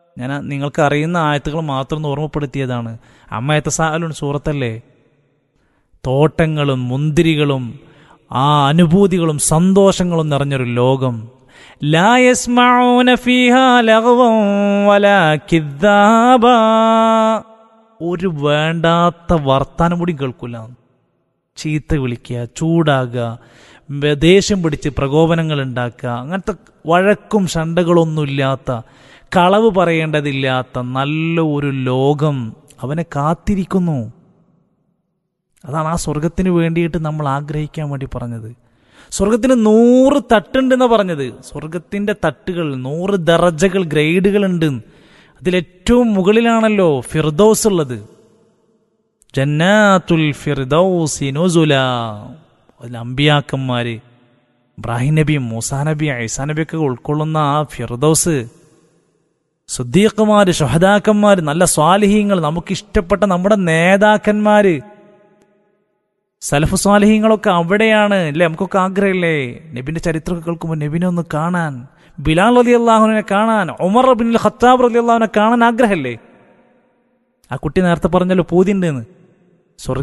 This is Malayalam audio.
ഞാൻ നിങ്ങൾക്ക് അറിയുന്ന ആയത്തുകൾ മാത്രം ഒന്ന് ഓർമ്മപ്പെടുത്തിയതാണ് അമ്മയത്തെ സാലുൻ സൂറത്തല്ലേ തോട്ടങ്ങളും മുന്തിരികളും ആ അനുഭൂതികളും സന്തോഷങ്ങളും നിറഞ്ഞൊരു ലോകം ലാ യസ്മഊന ഫീഹാ ലഗ്വൻ വലാ കിദ്ദാബാ. ഒരു വേണ്ടാത്ത വർത്താനം കൂടി കേൾക്കൂല ചീത്ത വിളിക്കുക ചൂടാകുക വെ- ദേഷ്യം പിടിച്ച് പ്രകോപനങ്ങൾ ഉണ്ടാക്കുക അങ്ങനത്തെ വഴക്കും ശണ്ടകളൊന്നുമില്ലാത്ത കളവ് പറയേണ്ടതില്ലാത്ത നല്ല ഒരു ലോകം അവനെ കാത്തിരിക്കുന്നു അതാണ് ആ സ്വർഗത്തിന് വേണ്ടിയിട്ട് നമ്മൾ ആഗ്രഹിക്കാൻ വേണ്ടി പറഞ്ഞത് സ്വർഗത്തിന് നൂറ് തട്ടുണ്ടെന്ന് പറഞ്ഞത് സ്വർഗത്തിന്റെ തട്ടുകൾ നൂറ് ദറജകൾ ഗ്രേഡുകൾ ഉണ്ട് അതിലേറ്റവും മുകളിലാണല്ലോ ഫിർദൌസ് ഉള്ളത് ജന്നാത്തുൽ ഫിർദൌസി നുസുല അതിൽ അമ്പിയാക്കന്മാര് ഇബ്രാഹിം നബിയും മൂസാ നബി ഐസാ നബിയൊക്കെ ഉൾക്കൊള്ളുന്ന ആ ഫിർദൌസ് സുദ്ദീഖുമാര് ഷഹദാക്കന്മാര് നല്ല സ്വാലിഹീങ്ങൾ നമുക്കിഷ്ടപ്പെട്ട നമ്മുടെ നേതാക്കന്മാര് സലഫ് സ്വാലിഹീങ്ങളൊക്കെ അവിടെയാണ് അല്ലേ നമുക്കൊക്കെ ആഗ്രഹമില്ലേ നബിന്റെ ചരിത്രമൊക്കെ കേൾക്കുമ്പോൾ നബിനെ ഒന്ന് കാണാൻ ബിലാൽ അലി അള്ളാഹുവിനെ കാണാൻ ഉമർ ബിൻ ഖത്താബ് അലി അള്ളാഹുവിനെ കാണാൻ ആഗ്രഹമല്ലേ ആ കുട്ടി നേരത്തെ പറഞ്ഞല്ലോ പൂതിണ്ടെന്ന്